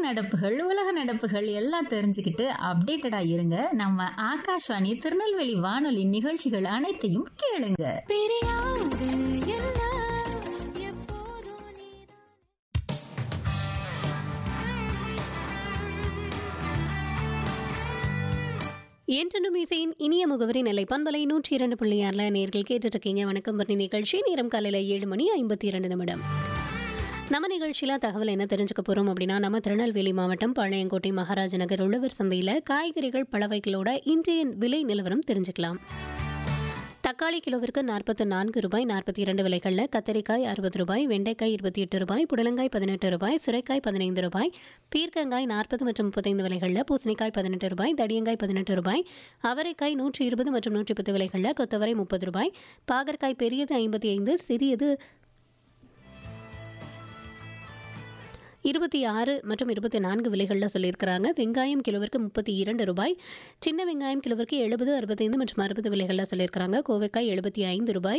நடப்புகள் உலக நடப்புகள் எல்லாம் தெரிஞ்சுக்கிட்டு அப்டேட்டடா இருங்க நம்ம ஆகாஷ்வாணி திருநெல்வேலி வானொலி நிகழ்ச்சிகள் அனைத்தையும் கேளுங்க பிரியாது என்ன எப்போதும் நீதான் என்றனும் இசையின் இனிய முகவரி நிலை பண்பலை நூற்றி இரண்டு புள்ளி ஆறில் நேர்கள் கேட்டுட்டு இருக்கீங்க வணக்கம் பரணி நிகழ்ச்சி நேரம் காலையில் ஏழு மணி ஐம்பத்தி இரண்டு நிமிடம் நம்ம நிகழ்ச்சியில் தகவல் என்ன தெரிஞ்சுக்க போகிறோம் அப்படின்னா நம்ம திருநெல்வேலி மாவட்டம் பழையங்கோட்டை மகாராஜ நகர் உழவர் சந்தையில் காய்கறிகள் பழவைகளோட இன்றைய விலை நிலவரம் தெரிஞ்சுக்கலாம் தக்காளி கிலோவிற்கு நாற்பத்து நான்கு ரூபாய் நாற்பத்தி இரண்டு விலைகளில் கத்தரிக்காய் அறுபது ரூபாய் வெண்டைக்காய் இருபத்தி எட்டு ரூபாய் புடலங்காய் பதினெட்டு ரூபாய் சுரைக்காய் பதினைந்து ரூபாய் பீர்க்கங்காய் நாற்பது மற்றும் முப்பத்தைந்து விலைகளில் பூசணிக்காய் பதினெட்டு ரூபாய் தடியங்காய் பதினெட்டு ரூபாய் அவரைக்காய் நூற்றி இருபது மற்றும் நூற்றி பத்து விலைகளில் கொத்தவரை முப்பது ரூபாய் பாகற்காய் பெரியது ஐம்பத்தி ஐந்து சிறியது இருபத்தி ஆறு மற்றும் இருபத்தி நான்கு விலைகளில் சொல்லியிருக்கிறாங்க வெங்காயம் கிலோவிற்கு முப்பத்தி இரண்டு ரூபாய் சின்ன வெங்காயம் கிலோவிற்கு எழுபது அறுபத்தைந்து மற்றும் அறுபது விலைகளில் சொல்லியிருக்கிறாங்க கோவைக்காய் எழுபத்தி ஐந்து ரூபாய்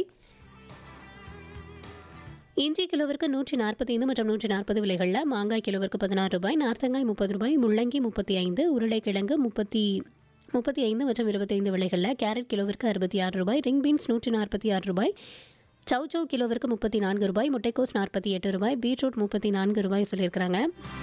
இஞ்சி கிலோவிற்கு நூற்றி நாற்பத்தைந்து மற்றும் நூற்றி நாற்பது விலைகளில் மாங்காய் கிலோவிற்கு பதினாறு ரூபாய் நார்த்தங்காய் முப்பது ரூபாய் முள்ளங்கி முப்பத்தி ஐந்து உருளைக்கிழங்கு முப்பத்தி முப்பத்தி ஐந்து மற்றும் இருபத்தைந்து விலைகளில் கேரட் கிலோவிற்கு அறுபத்தி ஆறு ரூபாய் ரிங் பீன்ஸ் நூற்றி நாற்பத்தி ஆறு ரூபாய் சௌச்சௌ கிலோவிற்கு முப்பத்தி நான்கு ரூபாய் முட்டைக்கோஸ் நாற்பத்தி எட்டு ரூபாய் பீட்ரூட் முப்பத்தி நான்கு ரூபாய் சொல்லியிருக்கிறாங்க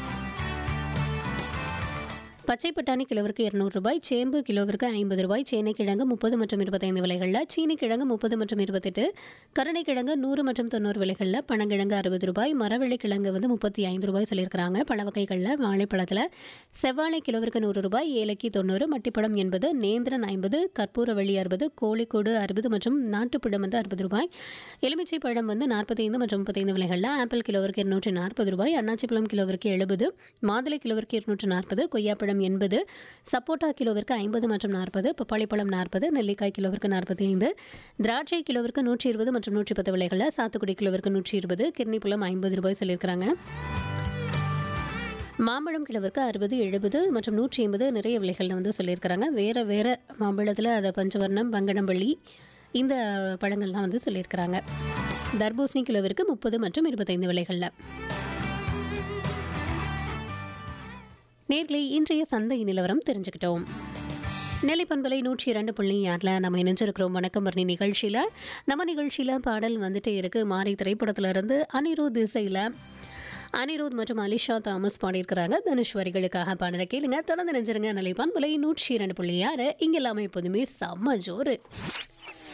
பச்சை பட்டாணி கிலோவிற்கு இருநூறு ரூபாய் சேம்பு கிலோவிற்கு ஐம்பது ரூபாய் சேனைக்கிழங்கு முப்பது மற்றும் இருபத்தைந்து விலைகளில் சீனிக்கிழங்கு முப்பது மற்றும் இருபத்தெட்டு கருணைக்கிழங்கு நூறு மற்றும் தொண்ணூறு விலைகளில் பனங்கிழங்கு அறுபது ரூபாய் மரவள்ளி கிழங்கு வந்து முப்பத்தி ஐந்து ரூபாய் சொல்லியிருக்கிறாங்க பழ வகைகளில் வாழைப்பழத்தில் செவ்வாழை கிலோவிற்கு நூறு ரூபாய் ஏலக்கி தொண்ணூறு மட்டிப்பழம் எண்பது நேந்திரன் ஐம்பது கற்பூரவள்ளி அறுபது கோழிக்கோடு அறுபது மற்றும் நாட்டுப்பழம் வந்து அறுபது ரூபாய் எலுமிச்சை பழம் வந்து நாற்பத்தைந்து மற்றும் முப்பத்தைந்து விலைகளில் ஆப்பிள் கிலோவிற்கு இருநூற்றி நாற்பது ரூபாய் அன்னாச்சி பழம் கிலோவிற்கு எழுபது மாதுளை கிலோவிற்கு இருநூற்று நாற்பது கொய்யாப்பழம் எண்பது சப்போட்டா கிலோவிற்கு ஐம்பது மற்றும் நாற்பது பப்பாளி பழம் நாற்பது நெல்லிக்காய் கிலோவிற்கு நாற்பத்தி ஐந்து திராட்சை கிலோவிற்கு நூற்றி இருபது மற்றும் நூற்றி பத்து விலைகளில் சாத்துக்குடி கிலோவிற்கு நூற்றி இருபது கிர்ணிப்பழம் ஐம்பது ரூபாய் சொல்லியிருக்கிறாங்க மாம்பழம் கிலோவிற்கு அறுபது எழுபது மற்றும் நூற்றி ஐம்பது நிறைய விலைகளில் வந்து சொல்லியிருக்கிறாங்க வேறு வேறு மாம்பழத்தில் அதை பஞ்சவர்ணம் பங்கடம்பள்ளி இந்த பழங்கள்லாம் வந்து சொல்லியிருக்கிறாங்க தர்பூசணி கிலோவிற்கு முப்பது மற்றும் இருபத்தைந்து விலைகளில் நேர்களை இன்றைய சந்தை நிலவரம் தெரிஞ்சுக்கிட்டோம் நெல்லிப்பண்பலை நூற்றி இரண்டு புள்ளி ஆறில் நம்ம இணைஞ்சிருக்கிறோம் வணக்கம் பரணி நிகழ்ச்சியில் நம்ம நிகழ்ச்சியில் பாடல் வந்துட்டு இருக்குது மாரி திரைப்படத்துல இருந்து அனிருத் திசையில் அனிருத் மற்றும் அலிஷா தாமஸ் பாடியிருக்கிறாங்க தனுஷ் வரிகளுக்காக பாடலை கேளுங்க தொடர்ந்து நினைஞ்சிருங்க நிலைப்பான் விலை நூற்றி இரண்டு புள்ளி ஆறு இங்கே எல்லாமே எப்போதுமே செம்ம ஜோறு